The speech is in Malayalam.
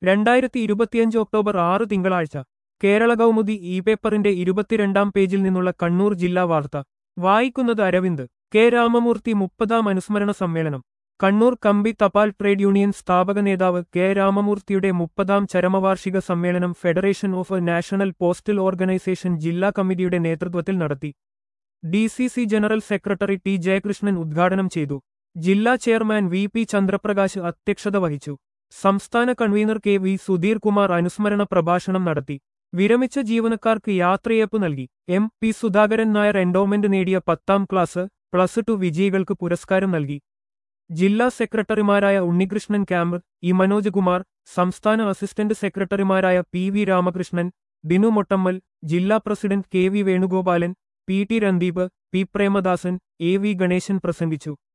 രണ്ടായിരത്തി ഇരുപത്തിയഞ്ച് ഒക്ടോബർ ആറ് തിങ്കളാഴ്ച കേരള കൗമുദി ഇ പേപ്പറിന്റെ ഇരുപത്തിരണ്ടാം പേജിൽ നിന്നുള്ള കണ്ണൂർ ജില്ലാ വാർത്ത വായിക്കുന്നത് അരവിന്ദ് കെ രാമമൂർത്തി മുപ്പതാം അനുസ്മരണ സമ്മേളനം കണ്ണൂർ കമ്പി തപാൽ ട്രേഡ് യൂണിയൻ സ്ഥാപക നേതാവ് കെ രാമമൂർത്തിയുടെ മുപ്പതാം ചരമവാർഷിക സമ്മേളനം federation of national postal organisation ജില്ലാ കമ്മിറ്റിയുടെ നേതൃത്വത്തിൽ നടത്തി D C C general secretary T Jayakrishnan ഉദ്ഘാടനം ചെയ്തു ജില്ലാ ചെയർമാൻ വി പി ചന്ദ്രപ്രകാശ് അധ്യക്ഷത വഹിച്ചു സംസ്ഥാന convener K V Sudheer Kumar അനുസ്മരണ പ്രഭാഷണം നടത്തി വിരമിച്ച ജീവനക്കാർക്ക് യാത്രയപ്പ് നൽകി M P Sudhakaran Nair endowment നേടിയ പത്താം ക്ലാസ് പ്ലസ് ടു വിജയികൾക്ക് പുരസ്കാരം നൽകി ജില്ലാ സെക്രട്ടറിമാരായ ഉണ്ണികൃഷ്ണൻ ക്യാമ്പ് ഇ മനോജ് കുമാർ സംസ്ഥാന അസിസ്റ്റന്റ് സെക്രട്ടറിമാരായ പി വി രാമകൃഷ്ണൻ ബിനു മൊട്ടമ്മൽ ജില്ലാ president K V Venugopalan P T Randeep P Premadasan A V Ganesan പ്രസംഗിച്ചു